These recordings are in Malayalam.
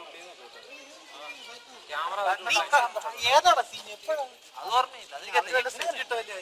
ഏതാണ് സീൻ എപ്പോഴാണ് അത് ഓർമ്മയില്ല അത്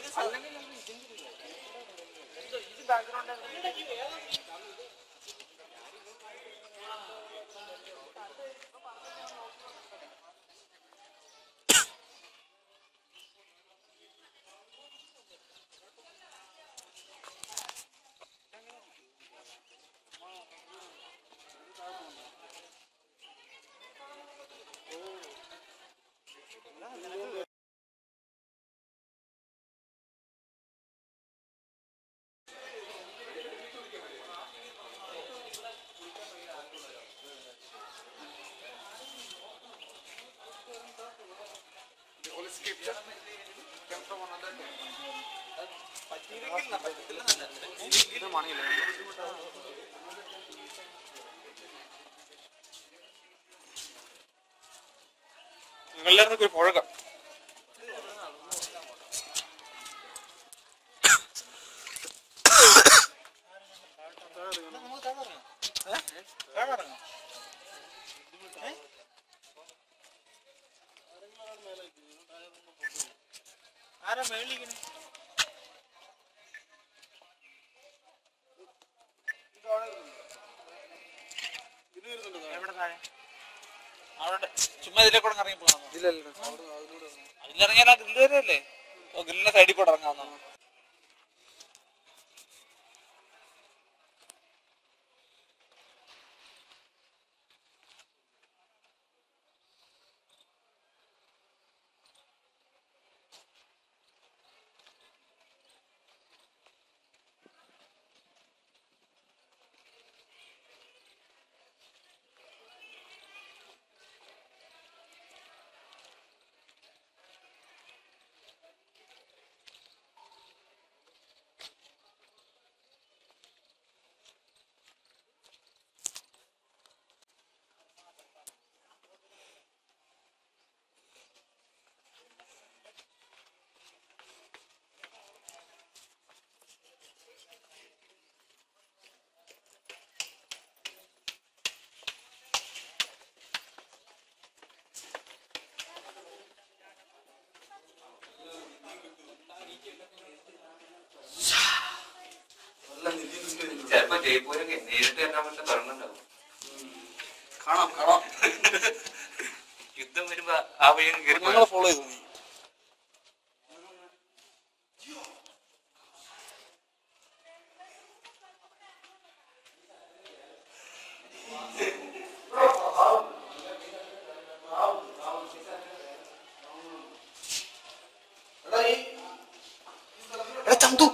നിങ്ങളെല്ലാവർക്കും ഒരു പുഴകം ആരാ മേളിക്കണേ എവിടെ താഴെ അവിടെ ചുമ്മാ ഇതിലെ കൂടെ ഇറങ്ങി പോകാം അതിലിറങ്ങിയാൽ ആ ഗ്രില്ല് വരെയല്ലേ ഓ ഗ്രില്ലിന്റെ സൈഡിൽ കൂടെ ഇറങ്ങാവുന്ന ചിലപ്പോ ജയ്പൂരൊക്കെ നേരിട്ട് കയറാൻ പറ്റുന്ന പറഞ്ഞിട്ടുണ്ടാവും കാണാം കാണാം യുദ്ധം വരുമ്പോ ആ വഴി അങ്ങ് കയറി ഞങ്ങളെ ഫോളോ ചെയ്തു നീ എടാ ചന്തു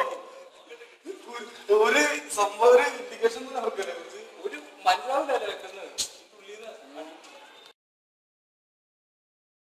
ഒരു സംഭവം ഒരു ഇൻഡിക്കേഷൻ നമുക്കല്ലേ ഒരു മനസ്സിലാവില്ല